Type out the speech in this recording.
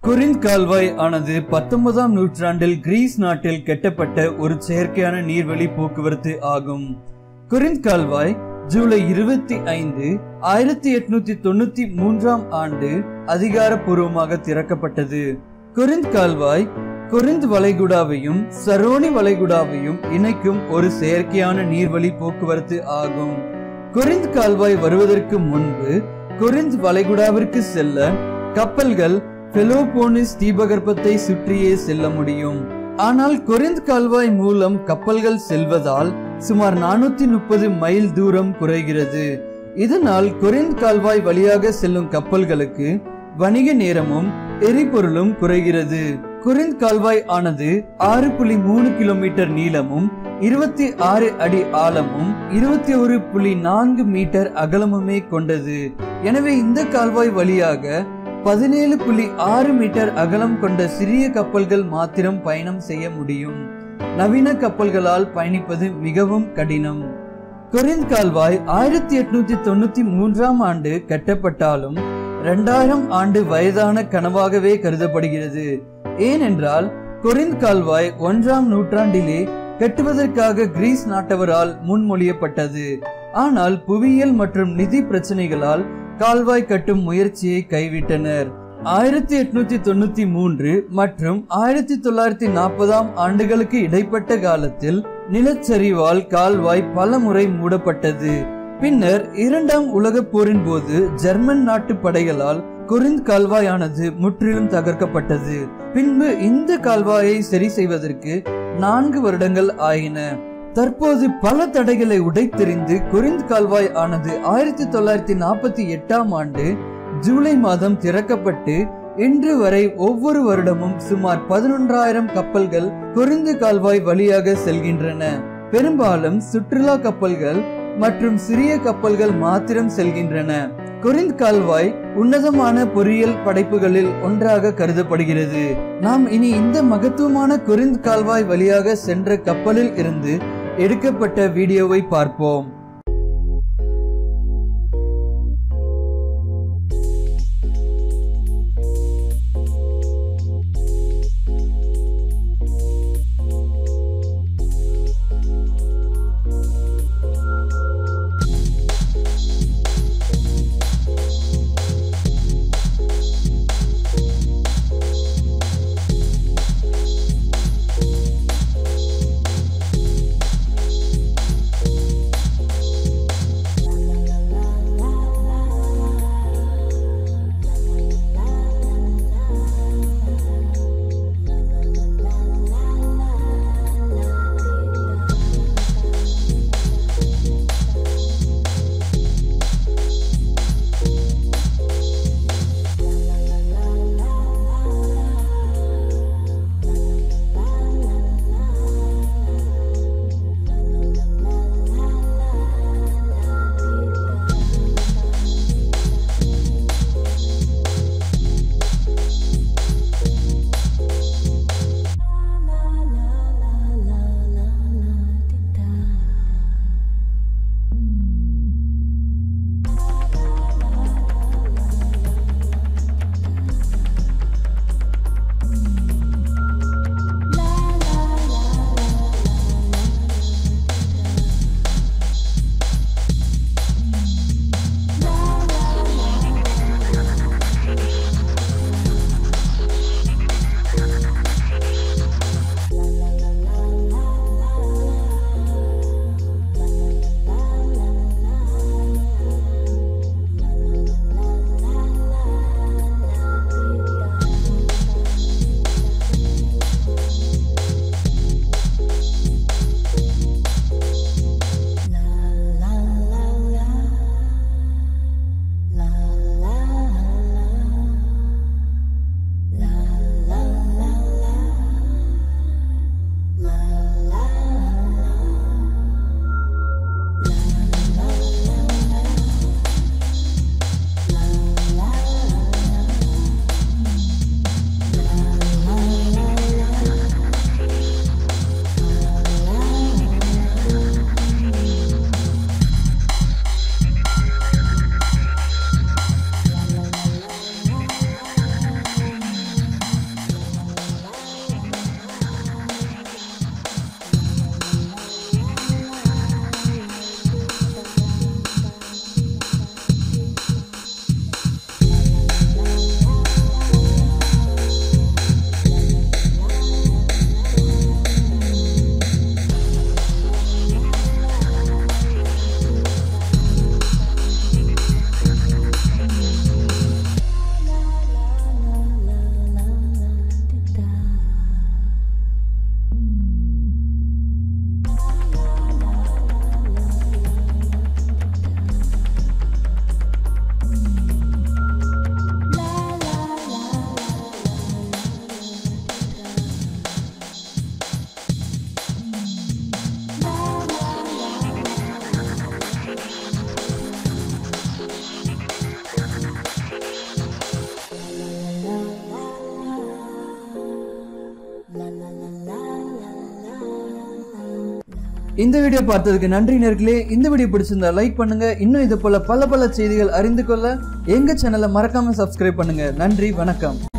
குரிந்த் கால்வாய் ஆனது பத்தொன்பதாம் நூற்றாண்டில் கிரீஸ் நாட்டில் கட்டப்பட்ட ஒரு செயற்கையான நீர்வழி போக்குவரத்து ஆகும் குரிந்த் கால்வாய் ஜூலை இருபத்தி ஐந்து ஆயிரத்தி எட்நூத்தி தொண்ணூத்தி மூன்றாம் ஆண்டு அதிகாரப்பூர்வமாக திறக்கப்பட்டது குரிந்த் கால்வாய் குரிந்த் வளைகுடாவையும் சரோனி வளைகுடாவையும் இணைக்கும் ஒரு செயற்கையான நீர்வழி போக்குவரத்து ஆகும் குரிந்த் கால்வாய் வருவதற்கு முன்பு குரிந்த் வளைகுடாவிற்கு செல்ல கப்பல்கள் பெலோபோனிஸ் தீபகற்பத்தை சுற்றியே செல்ல முடியும் ஆனால் கொரிந்த் கால்வாய் மூலம் கப்பல்கள் செல்வதால் சுமார் நானூத்தி முப்பது மைல் தூரம் குறைகிறது இதனால் கொரிந்த் கால்வாய் வழியாக செல்லும் கப்பல்களுக்கு வணிக நேரமும் எரிபொருளும் குறைகிறது குரிந்த் கால்வாய் ஆனது ஆறு புள்ளி மூணு கிலோமீட்டர் நீளமும் இருபத்தி ஆறு அடி ஆழமும் இருபத்தி ஒரு புள்ளி நான்கு மீட்டர் அகலமுமே கொண்டது எனவே இந்த கால்வாய் வழியாக பதினேழு புள்ளி ஆறு மீட்டர் அகலம் கொண்ட சிறிய கப்பல்கள் மாத்திரம் பயணம் செய்ய முடியும் நவீன கப்பல்களால் பயணிப்பது மிகவும் கடினம் கொரிந்த் கால்வாய் ஆயிரத்தி எட்நூத்தி தொண்ணூத்தி மூன்றாம் ஆண்டு கட்டப்பட்டாலும் இரண்டாயிரம் ஆண்டு வயதான கனவாகவே கருதப்படுகிறது ஏனென்றால் கொரிந்த் கால்வாய் ஒன்றாம் நூற்றாண்டிலே கட்டுவதற்காக கிரீஸ் நாட்டவரால் முன்மொழியப்பட்டது ஆனால் புவியியல் மற்றும் நிதி பிரச்சனைகளால் கால்வாய் கட்டும் முயற்சியை கைவிட்டனர் ஆயிரத்தி எட்நூத்தி தொண்ணூத்தி மூன்று மற்றும் ஆயிரத்தி தொள்ளாயிரத்தி நாற்பதாம் ஆண்டுகளுக்கு இடைப்பட்ட காலத்தில் நிலச்சரிவால் கால்வாய் பல முறை மூடப்பட்டது பின்னர் இரண்டாம் உலகப் போரின் போது ஜெர்மன் நாட்டு படைகளால் குரிந்த் கால்வாயானது முற்றிலும் தகர்க்கப்பட்டது பின்பு இந்த கால்வாயை சரி செய்வதற்கு நான்கு வருடங்கள் ஆயின தற்போது பல தடைகளை உடைத்தெறிந்து குரிந்த் கால்வாய் ஆனது ஆயிரத்தி தொள்ளாயிரத்தி நாற்பத்தி எட்டாம் ஆண்டு ஜூலை மாதம் திறக்கப்பட்டு இன்று வரை ஒவ்வொரு வருடமும் சுமார் பதினொன்றாயிரம் கப்பல்கள் குரிந்து கால்வாய் வழியாக செல்கின்றன பெரும்பாலும் சுற்றுலா கப்பல்கள் மற்றும் சிறிய கப்பல்கள் மாத்திரம் செல்கின்றன குரிந்த் கால்வாய் உன்னதமான பொறியியல் படைப்புகளில் ஒன்றாக கருதப்படுகிறது நாம் இனி இந்த மகத்துவமான குரிந்த் கால்வாய் வழியாக சென்ற கப்பலில் இருந்து எடுக்கப்பட்ட வீடியோவை பார்ப்போம் இந்த வீடியோ பார்த்ததுக்கு நன்றி நேர்களே இந்த வீடியோ பிடிச்சிருந்தா லைக் பண்ணுங்க இன்னும் இது போல பல பல செய்திகள் அறிந்து கொள்ள எங்க சேனலை மறக்காம சப்ஸ்கிரைப் பண்ணுங்க நன்றி வணக்கம்